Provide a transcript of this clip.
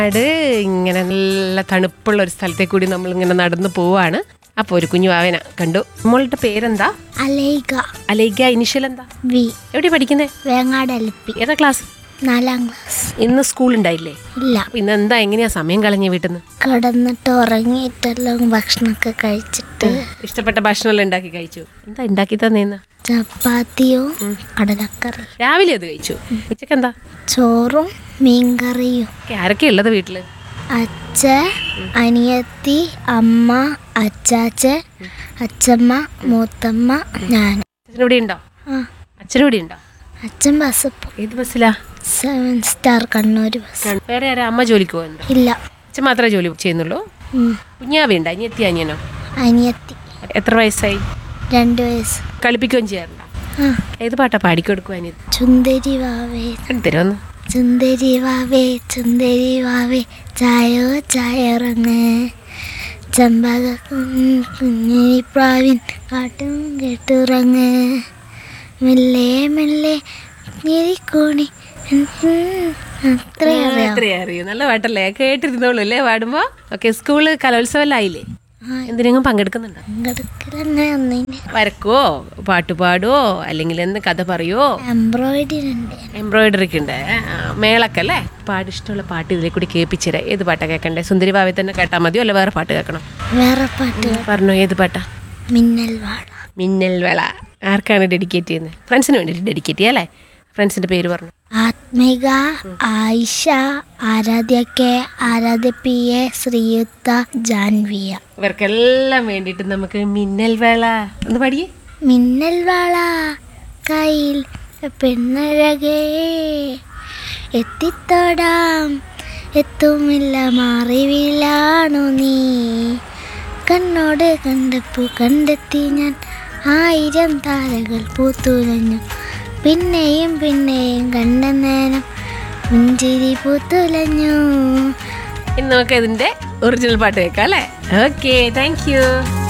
അത് ഇങ്ങനെ നല്ല തണുപ്പുള്ള ഒരു സ്ഥലത്തേക്ക് കൂടി നമ്മൾ ഇങ്ങനെ നടന്നു പോവാണ് അപ്പോൾ ഒരു കുഞ്ഞു വാവന കണ്ടു മോളുടെ പേരെന്താ അലൈക അലേഖ ഇനിഷ്യൽ എന്താ വി എവിടെ പഠിക്കുന്നേ വേങ്ങാട് എൽ പി ഏതാ ക്ലാസ് നാലാം ക്ലാസ് ഇന്ന് സ്കൂൾ ഉണ്ടായില്ലേ ഇല്ല അപ്പൊ ഇന്ന് എന്താ എങ്ങനെയാ സമയം കളഞ്ഞ വീട്ടിൽ നിന്ന് കിടന്നിട്ട് ഉറങ്ങിയിട്ടെല്ലാം ഭക്ഷണമൊക്കെ കഴിച്ചിട്ട് ഇഷ്ടപ്പെട്ട ഭക്ഷണമെല്ലാം ഉണ്ടാക്കി കഴിച്ചു എന്താ ഉണ്ടാക്കി തന്നേന്ന് ചപ്പാത്തിയും കടലക്കറി രാവിലെ അത് കഴിച്ചു ഉച്ചക്ക് എന്താ ചോറും മീൻകറിയും ആരൊക്കെ ഉള്ളത് വീട്ടില് അച്ഛ അനിയത്തി അമ്മ അച്ചാച്ചൻ അച്ഛമ്മ മൂത്തമ്മ ഞാൻ അച്ഛനിവിടെ ഉണ്ടോ ആ അച്ഛനിവിടെ ഉണ്ടോ അച്ഛൻ ബസ് പോകും ഏത് ബസ്സിലാ സെവൻ സ്റ്റാർ കണ്ണൂർ ബസ് വേറെ ആരാ അമ്മ ജോലിക്ക് പോകുന്നുണ്ടോ ഇല്ല അച്ഛൻ മാത്രമേ ജോലി ചെയ്യുന്നുള്ളൂ ഉം. കുഞ്ഞാവുണ്ട് അനിയത്തി അനിയനോ അനിയത്തി എത്ര വയസ്സായി രണ്ട് വയസ്സ് കളിപ്പിക്കുകയും ചെയ്യാറുണ്ടോ ആ ഏത് പാട്ടാ പാടിക്കൊടുക്കും അനിയത്തി ചുന്ദരി വാവേ തരുമെന്ന് ചുന്ദരി വാവേ ചുന്ദരി വാവേ ചായോ ചായറങ്ങ് ചമ്പക കുഞ്ഞിനി പ്രാവിൻ കാട്ടും കേട്ടുറങ്ങ് മെല്ലെ മെല്ലെ ഞെരിക്കോണി അത്രയും അറിയാം അത്രേ അറിയൂ നല്ല പാട്ടല്ലേ കേട്ടിരുന്നോളൂ അല്ലേ പാടുമ്പോ ഓക്കെ സ്കൂള് കലോത്സവമല്ലായില്ലേ ആ, എന്തിനെങ്കിലും പങ്കെടുക്കുന്നുണ്ടോ പങ്കെടുക്കലങ്ങനെ ഒന്നിന് വരക്കുവോ പാട്ട് പാടുവോ അല്ലെങ്കിൽ എന്ത് കഥ പറയുവോ എംബ്രോയിഡറി ഉണ്ട് എംബ്രോയിഡറിക്ക് ഉണ്ട് ആ, മേളക്കല്ലേ പാട്ട് ഇഷ്ടമുള്ള പാട്ട് ഇതിലെ കൂടി കേൾപ്പിച്ചിരാ ഏത് പാട്ടാ കേൾക്കണ്ടേ സുന്ദരി ഭാവി തന്നെ കേട്ടാൽ മതിയോ അല്ല വേറെ പാട്ട് കേൾക്കണം വേറെ പാട്ട് പറഞ്ഞോ ഏത് പാട്ടാ മിന്നൽ വാട മിന്നൽ വേള ആർക്കാണ് ഡെഡിക്കേറ്റ് ചെയ്യുന്നത് ഫ്രണ്ട്സിന് വേണ്ടിയിട്ട് ഡെഡിക്കേറ്റ് ചെയ്യാം അല്ലേ ഫ്രണ്ട്സിന്റെ പേര് പറഞ്ഞു Athmika Ayisha Aaradhya K Aaradhya P A Sreeyuktha Janvia ഇവർക്കെല്ലാം വേണ്ടിയിട്ട് നമുക്ക് മിന്നൽ വേള ഒന്ന് പാടിയേ മിന്നൽ വാള കയ്യിൽ പെണ്ണഴകേ എത്തിത്തോടാം എത്തുമില്ല മാറിവിലാണു നീ കണ്ണോട് കണ്ടപ്പോ കണ്ടെത്തി ഞാൻ ആയിരം താരകൾ പൂത്തുലഞ്ഞു പിന്നെയും പിന്നെയും കണ്ട നേരം പുഞ്ചിരി പൂത്തുലഞ്ഞു ഇനി നമുക്ക് ഇതിന്റെ ഒറിജിനൽ പാട്ട് കേൾക്കാം അല്ലേ ഓക്കെ താങ്ക് യു